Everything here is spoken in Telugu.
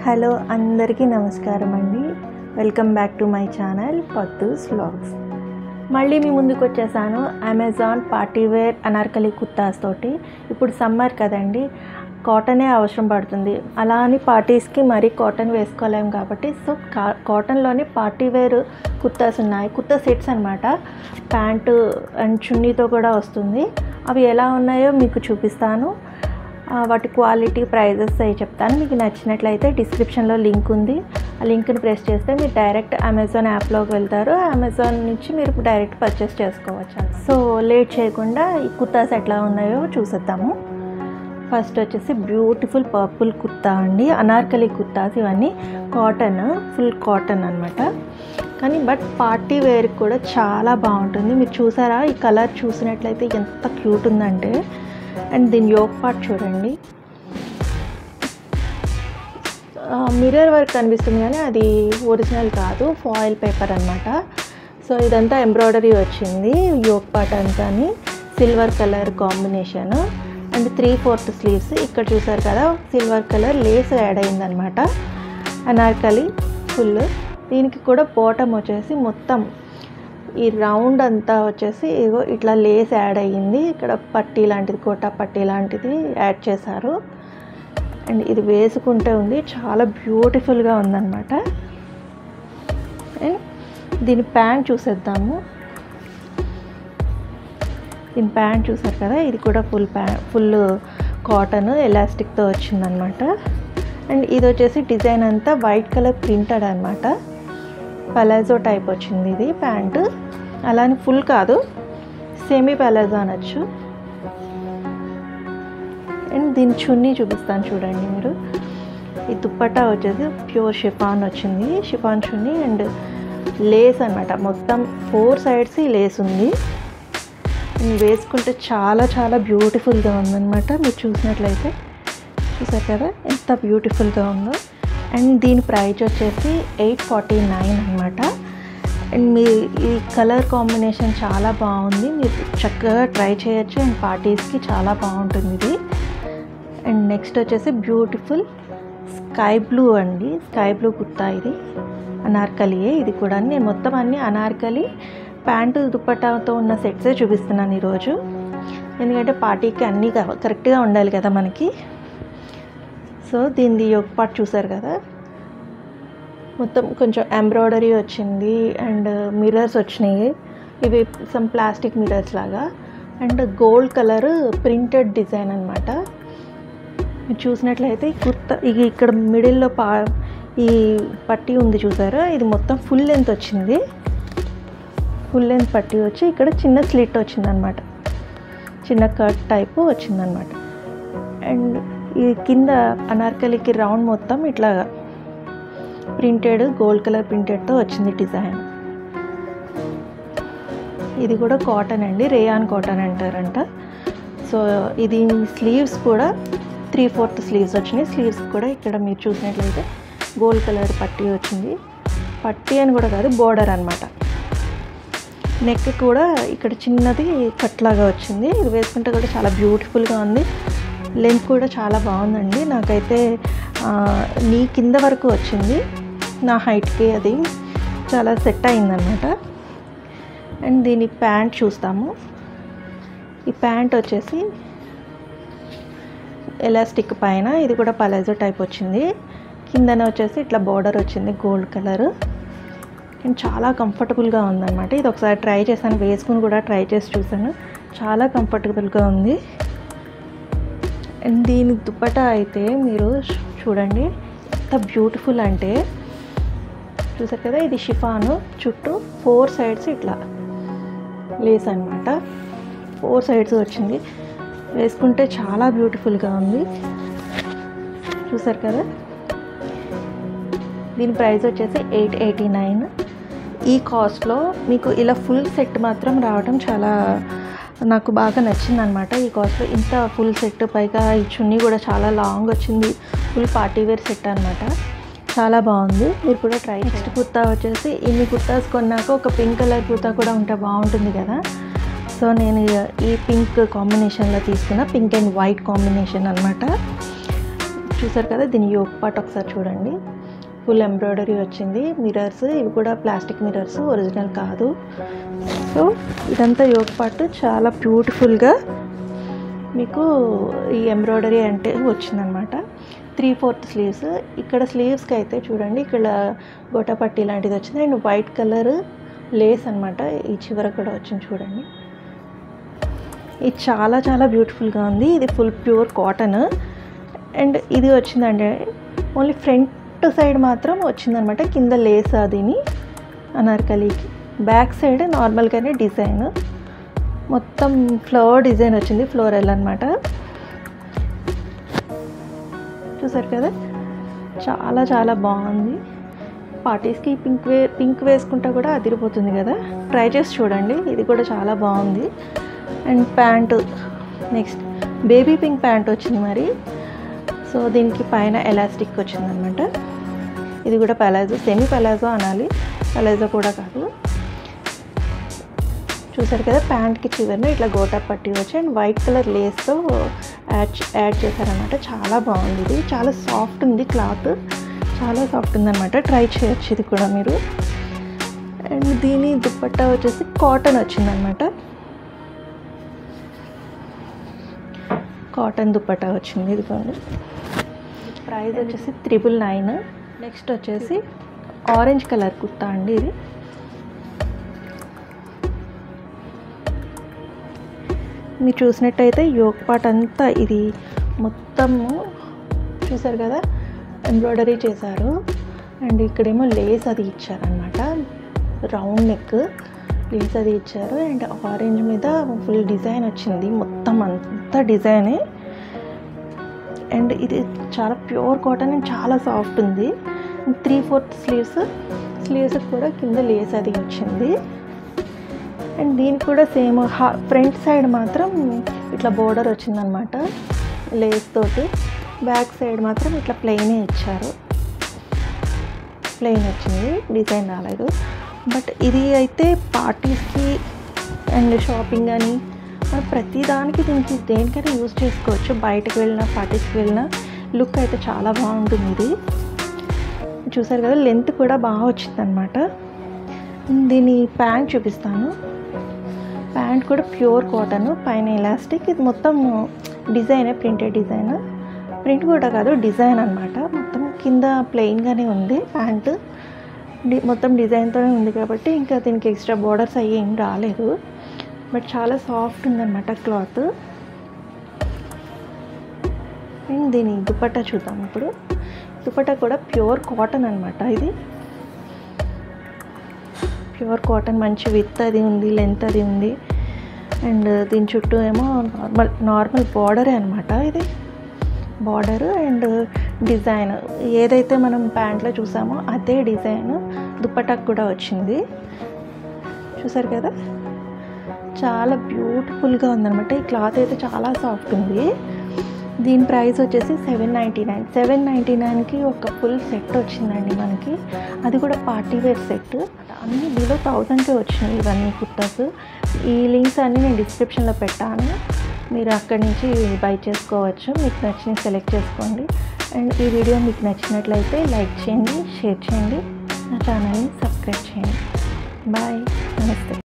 హలో అందరికీ నమస్కారం అండి welcome back to my channel Pattus vlogs మళ్ళీ మీ ముందుకు వచ్చేసాను అమెజాన్ పార్టీవేర్ అనార్కలి కుర్తాస్ తోటి ఇప్పుడు సమ్మర్ కదండి కాటనే అవసరం పడుతుంది అలా అని పార్టీస్కి మరీ కాటన్ వేసుకోలేము కాబట్టి సో కా కాటన్లోనే పార్టీవేర్ కుర్తాస్ ఉన్నాయి కుర్తా సెట్స్ అనమాట ప్యాంటు అండ్ చున్నీతో కూడా వస్తుంది అవి ఎలా ఉన్నాయో మీకు చూపిస్తాను ఆ, వాటి క్వాలిటీ ప్రైజెస్ అవి చెప్తాను మీకు నచ్చినట్లయితే డిస్క్రిప్షన్లో లింక్ ఉంది ఆ లింక్ని ప్రెస్ చేస్తే మీరు డైరెక్ట్ అమెజాన్ యాప్లోకి వెళ్తారు అమెజాన్ నుంచి మీరు డైరెక్ట్ పర్చేస్ చేసుకోవచ్చు సో లేట్ చేయకుండా ఈ కుర్తాస్ ఎట్లా ఉన్నాయో చూసేద్దాము ఫస్ట్ వచ్చేసి బ్యూటిఫుల్ పర్పుల్ కుర్తా అండి అనార్కలి కుర్తాస్ ఇవన్నీ కాటన్ ఫుల్ కాటన్ అనమాట కానీ బట్ పార్టీ వేర్కి కూడా చాలా బాగుంటుంది మీరు చూసారా ఈ కలర్ చూసినట్లయితే ఎంత క్యూట్ ఉందంటే అండ్ దీని యోగ్ పార్ట్ చూడండి మిర్రర్ వర్క్ కనిపిస్తుంది కానీ అది ఒరిజినల్ కాదు ఫాయిల్ పేపర్ అనమాట సో ఇదంతా ఎంబ్రాయిడరీ వచ్చింది యోగ్ పార్ట్ అంతాని silver colour combination and three fourth sleeves ఇక్కడ చూసారు కదా సిల్వర్ కలర్ లేస్ యాడ్ అయిందనమాట అనార్కలి ఫుల్ దీనికి కూడా బాటమ్ వచ్చేసి మొత్తం ఈ రౌండ్ అంతా వచ్చేసి ఇగో ఇట్లా లేస్ యాడ్ అయ్యింది ఇక్కడ పట్టీ లాంటిది కోటా పట్టీ లాంటిది యాడ్ చేశారు అండ్ ఇది వేసుకుంటే ఉంది చాలా బ్యూటిఫుల్గా ఉందన్నమాట అండ్ దీని ప్యాంట్ చూసేద్దాము దీని ప్యాంట్ చూసారు కదా ఇది కూడా ఫుల్ ప్యా ఫుల్ కాటన్ ఎలాస్టిక్తో వచ్చిందనమాట అండ్ ఇది వచ్చేసి డిజైన్ అంతా వైట్ కలర్ ప్రింటెడ్ అనమాట పలాజో టైప్ వచ్చింది ఇది ప్యాంటు అలానే ఫుల్ కాదు సెమీ పలాజో అనొచ్చు అండ్ దీని చున్నీ చూపిస్తాను చూడండి మీరు ఈ దుప్పట్టా వచ్చేసి ప్యూర్ షిఫాన్ వచ్చింది షిఫాన్ చున్నీ అండ్ లేస్ అనమాట మొత్తం ఫోర్ సైడ్స్ ఈ లేస్ ఉంది అండ్ వేసుకుంటే చాలా చాలా బ్యూటిఫుల్గా ఉందన్నమాట మీరు చూసినట్లయితే చూసారు కదా ఎంత బ్యూటిఫుల్గా ఉందో అండ్ దీని ప్రైస్ వచ్చేసి ఎయిట్ ఫార్టీ నైన్ అనమాట అండ్ మీ ఈ కలర్ కాంబినేషన్ చాలా బాగుంది మీరు చక్కగా ట్రై చేయొచ్చు అండ్ పార్టీస్కి చాలా బాగుంటుంది ఇది అండ్ నెక్స్ట్ వచ్చేసి బ్యూటిఫుల్ స్కై బ్లూ అండి స్కై బ్లూ కుర్తా ఇది అనార్కలియే ఇది కూడా నేను మొత్తం అన్ని అనార్కలి ప్యాంటు దుప్పటాతో ఉన్న సెట్సే చూపిస్తున్నాను ఈరోజు ఎందుకంటే పార్టీకి అన్నీ క- కరెక్ట్గా ఉండాలి కదా మనకి సో దీనిది ఒక పార్ట్ చూసారు కదా మొత్తం కొంచెం ఎంబ్రాయిడరీ వచ్చింది అండ్ మిర్రర్స్ వచ్చినాయి ఇవి సమ్ ప్లాస్టిక్ మిర్రర్స్ లాగా and gold colour printed design అనమాట మీరు చూసినట్లయితే ఈ కుర్తా ఇది ఇక్కడ మిడిల్లో పా ఈ పట్టీ ఉంది చూసారా ఇది మొత్తం ఫుల్ లెంత్ వచ్చింది ఫుల్ లెంత్ పట్టీ వచ్చి ఇక్కడ చిన్న స్లిట్ వచ్చిందనమాట చిన్న కట్ టైపు వచ్చిందనమాట అండ్ ఈ కింద అనార్కలికి రౌండ్ మొత్తం ఇట్లా ప్రింటెడ్ గోల్డ్ కలర్ ప్రింటెడ్తో వచ్చింది డిజైన్ ఇది కూడా కాటన్ అండి రేయాన్ కాటన్ అంటారంట సో ఇది స్లీవ్స్ కూడా త్రీ ఫోర్త్ స్లీవ్స్ వచ్చినాయి స్లీవ్స్ కూడా ఇక్కడ మీరు చూసినట్లయితే గోల్డ్ కలర్ పట్టీ వచ్చింది పట్టీ అని కూడా కాదు బోర్డర్ అనమాట నెక్ కూడా ఇక్కడ చిన్నది కట్లాగా వచ్చింది ఇది వేసుకుంటే కూడా చాలా బ్యూటిఫుల్గా ఉంది లెంత్ కూడా చాలా బాగుందండి నాకైతే ఆ, నీ కింద వరకు వచ్చింది నా హైట్కి అది చాలా సెట్ అయిందనమాట అండ్ దీని ప్యాంట్ చూస్తాము ఈ ప్యాంట్ వచ్చేసి ఎలాస్టిక్ పైన ఇది కూడా పలాజో టైప్ వచ్చింది కిందన వచ్చేసి ఇట్లా బార్డర్ వచ్చింది గోల్డ్ కలర్ అండ్ చాలా కంఫర్టబుల్గా ఉందన్నమాట ఇది ఒకసారి ట్రై చేశాను వేసుకుని కూడా ట్రై చేసి చూసాను చాలా కంఫర్టబుల్గా ఉంది అండ్ దీని దుప్పట అయితే మీరు చూడండి ఎంత బ్యూటిఫుల్ అంటే చూసారు కదా ఇది షిఫాను చుట్టూ ఫోర్ సైడ్స్ ఇట్లా లేస్ అనమాట ఫోర్ సైడ్స్ వచ్చింది వేసుకుంటే చాలా బ్యూటిఫుల్గా ఉంది చూసారు కదా దీని ప్రైస్ వచ్చేసి ఎయిట్ ఎయిటీ నైన్ ఈ కాస్ట్లో మీకు ఇలా ఫుల్ సెట్ మాత్రం రావడం చాలా నాకు బాగా నచ్చింది అనమాట ఈ కాస్ట్లో ఇంత ఫుల్ సెట్ పైగా ఈ చున్నీ కూడా చాలా లాంగ్ వచ్చింది ఫుల్ పార్టీ వేర్ సెట్ అనమాట చాలా బాగుంది మీరు కూడా ట్రై నెక్స్ట్ కుర్తా వచ్చేసి ఇన్ని కుర్తాస్ కొన్నాక ఒక పింక్ కలర్ కుర్తా కూడా ఉంటే బాగుంటుంది కదా సో నేను ఈ పింక్ కాంబినేషన్లో తీసుకున్న పింక్ అండ్ వైట్ కాంబినేషన్ అనమాట చూసారు కదా దీని యోగ్ పార్ట్ ఒకసారి చూడండి ఫుల్ ఎంబ్రాయిడరీ వచ్చింది మిరర్స్ ఇవి కూడా ప్లాస్టిక్ మిరర్స్ ఒరిజినల్ కాదు సో ఇదంతా యోగ్ పార్ట్ చాలా బ్యూటిఫుల్గా మీకు ఈ ఎంబ్రాయిడరీ అంటే వచ్చిందనమాట త్రీ ఫోర్త్ స్లీవ్స్ ఇక్కడ స్లీవ్స్కి అయితే చూడండి ఇక్కడ గొట్టపట్టి లాంటిది వచ్చింది అండ్ వైట్ కలర్ లేస్ అనమాట ఈ చివర కూడా వచ్చింది చూడండి ఇది చాలా చాలా బ్యూటిఫుల్గా ఉంది ఇది ఫుల్ ప్యూర్ కాటన్ అండ్ ఇది వచ్చిందండి ఓన్లీ ఫ్రంట్ సైడ్ మాత్రం వచ్చిందనమాట కింద లేస్ అదిని అనార్కలికి బ్యాక్ సైడ్ నార్మల్గానే డిజైన్ మొత్తం ఫ్లవర్ డిజైన్ వచ్చింది ఫ్లోరల్ అనమాట చూసారు కదా చాలా చాలా బాగుంది పార్టీస్కి పింక్ వే పింక్ వేసుకుంటా కూడా అదిరిపోతుంది కదా ట్రై చేసి చూడండి ఇది కూడా చాలా బాగుంది and pant next baby pink pant వచ్చింది మరి సో దీనికి పైన ఎలాస్టిక్ వచ్చిందనమాట ఇది కూడా పలాజో సెమీ పలాజో అనాలి పలాజో కూడా కాదు చూసారు కదా ప్యాంట్కి చివరిన ఇట్లా గోటా పట్టి వచ్చి అండ్ వైట్ కలర్ లేస్తో యాడ్ యాడ్ చేశారనమాట చాలా బాగుంది ఇది చాలా సాఫ్ట్ ఉంది క్లాత్ చాలా సాఫ్ట్ ఉందన్నమాట ట్రై చేయొచ్చు ఇది కూడా మీరు అండ్ దీని దుప్పట్టా వచ్చేసి కాటన్ వచ్చిందనమాట కాటన్ దుప్పట్టా వచ్చింది ఇదిగోండి ప్రైస్ వచ్చేసి త్రిబుల్ నైన్ నెక్స్ట్ వచ్చేసి ఆరెంజ్ కలర్ కుర్తా అండి ఇది మీరు చూసినట్టయితే యోగ్ పాట్ అంతా ఇది మొత్తము చూసారు కదా ఎంబ్రాయిడరీ చేశారు అండ్ ఇక్కడేమో లేస్ అది ఇచ్చారనమాట రౌండ్ నెక్ లేస్ అది ఇచ్చారు అండ్ ఆరెంజ్ మీద ఫుల్ డిజైన్ వచ్చింది మొత్తం అంతా డిజైనే అండ్ ఇది చాలా ప్యూర్ కాటన్ అండ్ చాలా సాఫ్ట్ ఉంది త్రీ ఫోర్త్ స్లీవ్స్ స్లీవ్స్ కూడా కింద లేస్ అది వచ్చింది అండ్ దీనికి కూడా సేమ్ ఫ్రంట్ సైడ్ మాత్రం ఇట్లా బోర్డర్ వచ్చిందనమాట లేస్ తోటి బ్యాక్ సైడ్ మాత్రం ఇట్లా ప్లెయినే ఇచ్చారు ప్లెయిన్ వచ్చింది డిజైన్ రాలేదు బట్ ఇది అయితే పార్టీస్కి అండ్ షాపింగ్ అని మనం ప్రతి దానికి దీనికి దేనికైనా యూజ్ చేసుకోవచ్చు బయటకు వెళ్ళినా పార్టీస్కి వెళ్ళినా లుక్ అయితే చాలా బాగుంటుంది ఇది చూసారు కదా లెంత్ కూడా బాగా వచ్చిందనమాట దీని ప్యాంట్ చూపిస్తాను ప్యాంట్ కూడా ప్యూర్ కాటన్ పైన ఎలాస్టిక్ ఇది మొత్తం డిజైనే ప్రింటెడ్ డిజైన్ ప్రింట్ కూడా కాదు డిజైన్ అనమాట మొత్తం కింద ప్లెయిన్గానే ఉంది ప్యాంట్ డి మొత్తం డిజైన్తోనే ఉంది కాబట్టి ఇంకా దీనికి ఎక్స్ట్రా బోర్డర్స్ అయ్యి ఏం రాలేదు బట్ చాలా సాఫ్ట్ ఉందన్నమాట క్లాత్ అండ్ దీని దుపట్టా చూద్దాం ఇప్పుడు దుపట్టా కూడా ప్యూర్ కాటన్ అనమాట ఇది ప్యూర్ కాటన్ మంచి విత్ అది ఉంది లెంత్ అది ఉంది అండ్ దీని చుట్టూ ఏమో నార్మల్ నార్మల్ బార్డరే అనమాట ఇది బార్డర్ అండ్ డిజైన్ ఏదైతే మనం ప్యాంట్లో చూసామో అదే డిజైన్ దుప్పటాకు కూడా వచ్చింది చూసారు కదా చాలా బ్యూటిఫుల్గా ఉందన్నమాట ఈ క్లాత్ అయితే చాలా సాఫ్ట్ ఉంది దీని ప్రైస్ వచ్చేసి seven ninety nine seven ninety నైన్కి ఒక ఫుల్ సెట్ వచ్చిందండి మనకి అది కూడా పార్టీ వేర్ సెట్ అన్నీ బిలో థౌజండ్కే వచ్చినాయి ఇవన్నీ కుర్తాస్ ఈ లింక్స్ అన్నీ నేను డిస్క్రిప్షన్లో పెట్టాను మీరు అక్కడి నుంచి బై చేసుకోవచ్చు మీకు నచ్చిన సెలెక్ట్ చేసుకోండి అండ్ ఈ వీడియో మీకు నచ్చినట్లయితే లైక్ చేయండి షేర్ చేయండి నా ఛానల్ని సబ్స్క్రైబ్ చేయండి బాయ్ నమస్తే